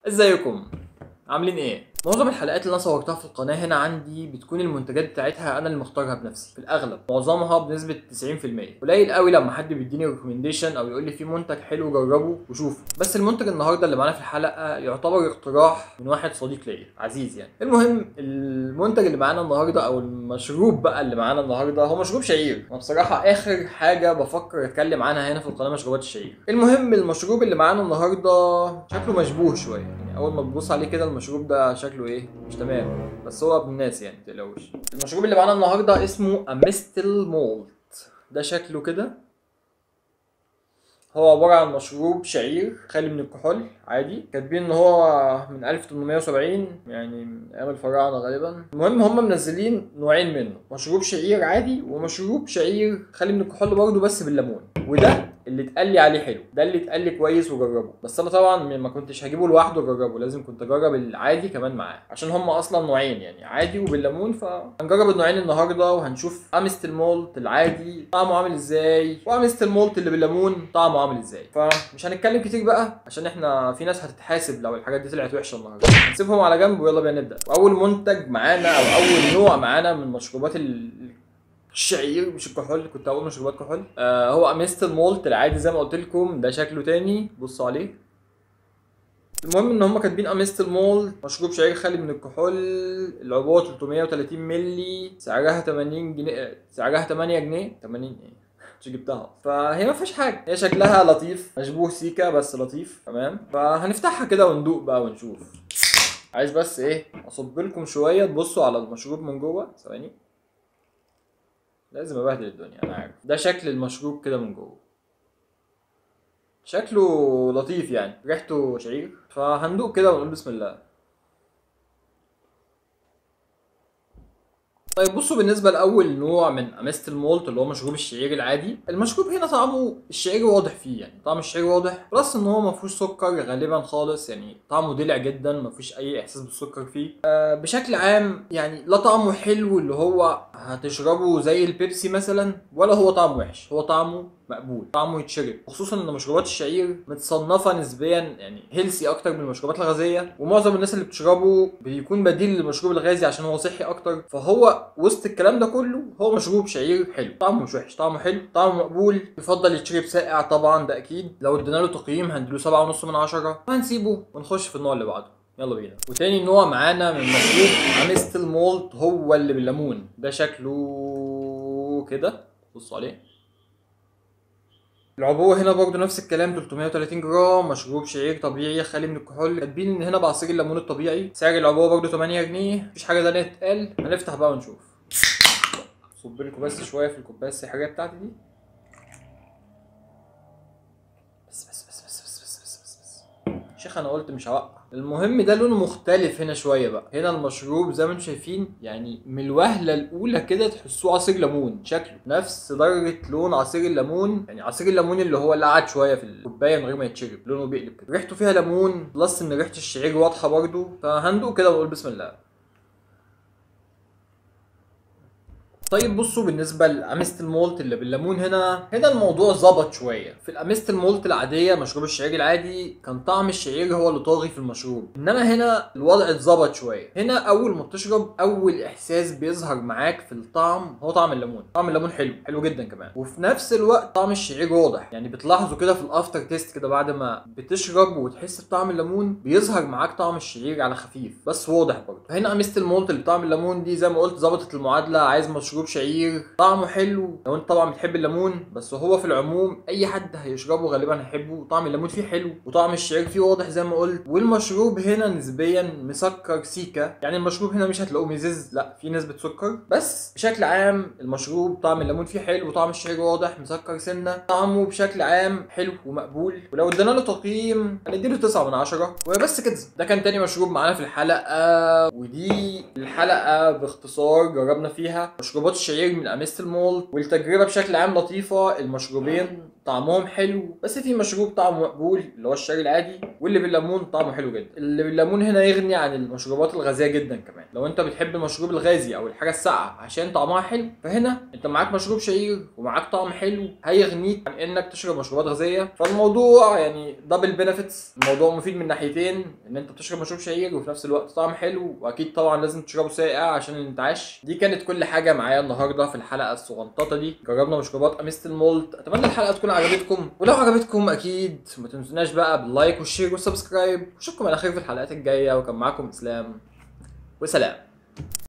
ازيكم عاملين ايه معظم الحلقات اللي انا صورتها في القناه هنا عندي بتكون المنتجات بتاعتها انا اللي مختارها بنفسي في الاغلب معظمها بنسبه 90% قليل قوي لما حد بيديني ريكومنديشن او يقول لي في منتج حلو جربه وشوفه بس المنتج النهارده اللي معانا في الحلقه يعتبر اقتراح من واحد صديق ليا عزيز يعني المهم المنتج اللي معانا النهارده او المشروب بقى اللي معانا النهارده هو مشروب شعير انا بصراحه اخر حاجه بفكر اتكلم عنها هنا في القناه مشروبات الشعير المهم المشروب اللي معانا النهارده شكله مشبوه شويه يعني اول ما تبص عليه كده المشروب ده شكله ايه مش تمام بس هو ابن الناس يعني متقلقوش المشروب اللي معانا النهارده اسمه امستل مولت ده شكله كده هو عبارة عن مشروب شعير خالي من الكحول عادي كاتبين ان هو من 1870 يعني من ايام الفراعنة غالبا المهم هم منزلين نوعين منه مشروب شعير عادي ومشروب شعير خالي من الكحول برضه بس بالليمون وده اللي اتقال لي عليه حلو ده اللي اتقال لي كويس وجربه بس انا طبعا ما كنتش هجيبه لوحده اجربه لازم كنت اجرب العادي كمان معاه عشان هم اصلا نوعين يعني عادي وبالليمون فهنجرب النوعين النهارده وهنشوف امستل مولت العادي طعمه عامل ازاي وامستل مولت اللي بالليمون طعمه عامل ازاي فمش هنتكلم كتير بقى عشان احنا في ناس هتتحاسب لو الحاجات دي طلعت وحشه النهارده هنسيبهم على جنب ويلا بينا نبدا واول منتج معانا او اول نوع معانا من مشروبات ال الشعير مش الكحول كنت هقول مشروبات كحول آه هو امستل مولت العادي زي ما قلت لكم ده شكله تاني بصوا عليه المهم ان هم كاتبين امستل مولت مشروب شعير خالي من الكحول العبوه 330 مللي سعرها 80 جنيه سعرها 8 جنيه 80 ايه مش جبتها فهي ما فيهاش حاجه هي شكلها لطيف مشبوه سيكا بس لطيف تمام فهنفتحها كده وندوق بقى ونشوف عايز بس ايه اصب لكم شويه تبصوا على المشروب من جوه ثواني لازم ابهدل الدنيا انا عارف ده شكل المشروب كده من جوه شكله لطيف يعني ريحته شعير فهندوق كده ونقول بسم الله طيب بصوا بالنسبه لاول نوع من امستل مولت اللي هو مشروب الشعير العادي المشروب هنا طعمه الشعير واضح فيه يعني طعم الشعير واضح بلس ان هو ما فيهوش سكر غالبا خالص يعني طعمه دلع جدا ما فيش اي احساس بالسكر فيه آه بشكل عام يعني لا طعمه حلو اللي هو هتشربه زي البيبسي مثلا ولا هو طعمه وحش هو طعمه مقبول طعمه يتشرب خصوصا ان مشروبات الشعير متصنفه نسبيا يعني هيلسي اكتر من المشروبات الغازيه ومعظم الناس اللي بتشربه بيكون بديل للمشروب الغازي عشان هو صحي اكتر فهو وسط الكلام ده كله هو مشروب شعير حلو طعمه مش وحش طعمه حلو طعمه مقبول يفضل يتشرب ساقع طبعا ده اكيد لو ادينا له تقييم هنديله سبعة ونص من عشرة وهنسيبه ونخش في النوع اللي بعده يلا بينا وتاني نوع معانا من مشروب امستل مولت هو اللي بالليمون ده شكله كده بصوا عليه العبوة هنا برضو نفس الكلام 330 جرام مشروب شعير طبيعي خالي من الكحول كاتبين ان هنا بعصير الليمون الطبيعي سعر العبوة برضو 8 جنيه مفيش حاجة تانية تتقال هنفتح بقى ونشوف صب لكم بس شوية في الكوباية السحرية بتاعتي دي بس بس بس بس بس بس بس بس بس شيخ انا قلت مش هوقع المهم ده لونه مختلف هنا شويه بقى هنا المشروب زي ما انتم شايفين يعني من الوهله الاولى كده تحسوه عصير ليمون شكله نفس درجه لون عصير الليمون يعني عصير الليمون اللي هو اللي قعد شويه في الكوبايه من غير ما يتشرب لونه بيقلب كده ريحته فيها ليمون بلس ان ريحه الشعير واضحه برده فهندوق كده ونقول بسم الله طيب بصوا بالنسبه لامستل مولت اللي بالليمون هنا هنا الموضوع ظبط شويه في الامستل مولت العاديه مشروب الشعير العادي كان طعم الشعير هو اللي طاغي في المشروب انما هنا الوضع اتظبط شويه هنا اول ما بتشرب اول احساس بيظهر معاك في الطعم هو طعم الليمون طعم الليمون حلو حلو جدا كمان وفي نفس الوقت طعم الشعير واضح يعني بتلاحظوا كده في الافتر تيست كده بعد ما بتشرب وتحس بطعم الليمون بيظهر معاك طعم الشعير على خفيف بس واضح برضه هنا امستل مولت اللي طعم الليمون دي زي ما قلت ظبطت المعادله عايز مشروب مشروب شعير طعمه حلو لو انت طبعا بتحب الليمون بس هو في العموم اي حد هيشربه غالبا هيحبه طعم الليمون فيه حلو وطعم الشعير فيه واضح زي ما قلت والمشروب هنا نسبيا مسكر سيكا يعني المشروب هنا مش هتلاقوه مزز لا فيه نسبه سكر بس بشكل عام المشروب طعم الليمون فيه حلو وطعم الشعير واضح مسكر سنه طعمه بشكل عام حلو ومقبول ولو ادينا له تقييم هنديله 9 من 10 وبس كده ده كان تاني مشروب معانا في الحلقه ودي الحلقه باختصار جربنا فيها مشروبات الشعير من امستل مولت والتجربه بشكل عام لطيفه المشروبين طعمهم حلو بس في مشروب طعمه مقبول اللي هو الشاي العادي واللي بالليمون طعمه حلو جدا اللي بالليمون هنا يغني عن المشروبات الغازيه جدا كمان لو انت بتحب المشروب الغازي او الحاجه الساقعه عشان طعمها حلو فهنا انت معاك مشروب شعير ومعاك طعم حلو هيغنيك عن انك تشرب مشروبات غازيه فالموضوع يعني دبل بنفيتس الموضوع مفيد من ناحيتين ان انت بتشرب مشروب شعير وفي نفس الوقت طعم حلو واكيد طبعا لازم تشربه ساقع عشان الانتعاش دي كانت كل حاجه معايا النهارده في الحلقه الصغنططه دي جربنا مشروبات اميست المولت اتمنى الحلقه تكون عجبتكم ولو عجبتكم اكيد ما تنسوناش بقى باللايك والشير والسبسكرايب واشوفكم على خير في الحلقات الجايه وكان معاكم اسلام وسلام